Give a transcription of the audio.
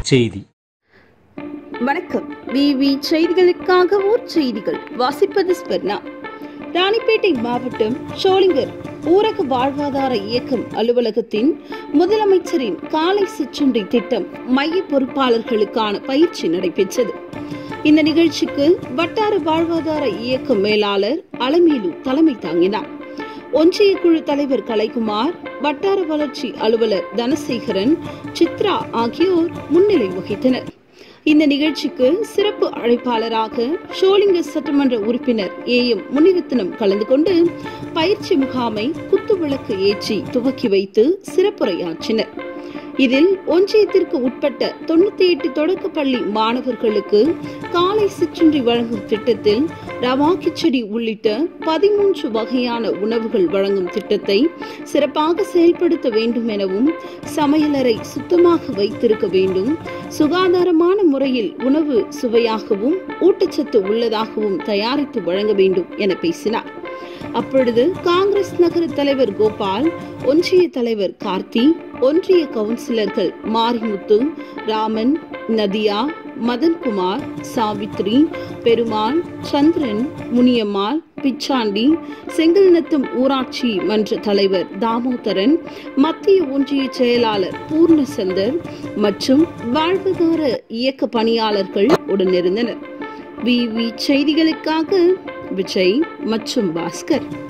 செய்தி வணக்கம் விவி செய்திகளுக்காக ஊர் செய்திகள் வாசிப்பது ஸ்பர்ணா ராணிப்பேட்டை மாவட்டம் ஷோலிங்கர் ஊரக வாழ்வாதார இயக்கம் அலுவலகத்தின் முதலமைச்சரின் காலை சிற்றுண்டி திட்டம் மைய பொறுப்பாளர்களுக்கான பயிற்சி நடைபெற்றது இந்த நிகழ்ச்சிக்கு வட்டார வாழ்வாதார இயக்க மேலாளர் அலமேலு தலைமை தாங்கினார் ஒன்றிய குழு தலைவர் கலைக்குமார் வட்டார வளர்ச்சி அலுவலர் தனசேகரன் சித்ரா ஆகியோர் முன்னிலை வகித்தனர் இந்த நிகழ்ச்சிக்கு சிறப்பு அழைப்பாளராக ஷோலிங்க சட்டமன்ற உறுப்பினர் ஏ எம் முனிரத்னம் கலந்து கொண்டு பயிற்சி முகாமை குத்துவிளக்கு ஏற்றி துவக்கி வைத்து சிறப்புரையாற்றினர் இதில் ஒன்றியத்திற்கு உட்பட்ட தொண்ணூத்தி எட்டு தொடக்கப்பள்ளி மாணவர்களுக்கு காலை சிற்றுண்டி வழங்கும் திட்டத்தில் ரவா கிச்சடி உள்ளிட்ட பதிமூன்று வகையான உணவுகள் வழங்கும் திட்டத்தை சிறப்பாக செயல்படுத்த வேண்டும் எனவும் சமையலறை சுத்தமாக வைத்திருக்க வேண்டும் சுகாதாரமான முறையில் உணவு சுவையாகவும் ஊட்டச்சத்து உள்ளதாகவும் தயாரித்து வழங்க வேண்டும் என பேசினார் அப்பொழுது காங்கிரஸ் நகர தலைவர் கோபால் ஒன்றிய தலைவர் கார்த்தி ஒன்றிய கவுன்சிலர்கள் மாரிமுத்து ராமன் நதியா மதன்குமார் சாவித்ரி பெருமாள் சந்திரன் முனியம்மாள் பிச்சாண்டி செங்கல்நத்தம் ஊராட்சி மன்ற தலைவர் தாமோதரன் மத்திய ஒன்றிய செயலாளர் பூர்ணசந்தர் மற்றும் வாழ்வாதார இயக்க பணியாளர்கள் உடனிருந்தனர் விவி செய்திகளுக்காக விஜய் மற்றும் பாஸ்கர்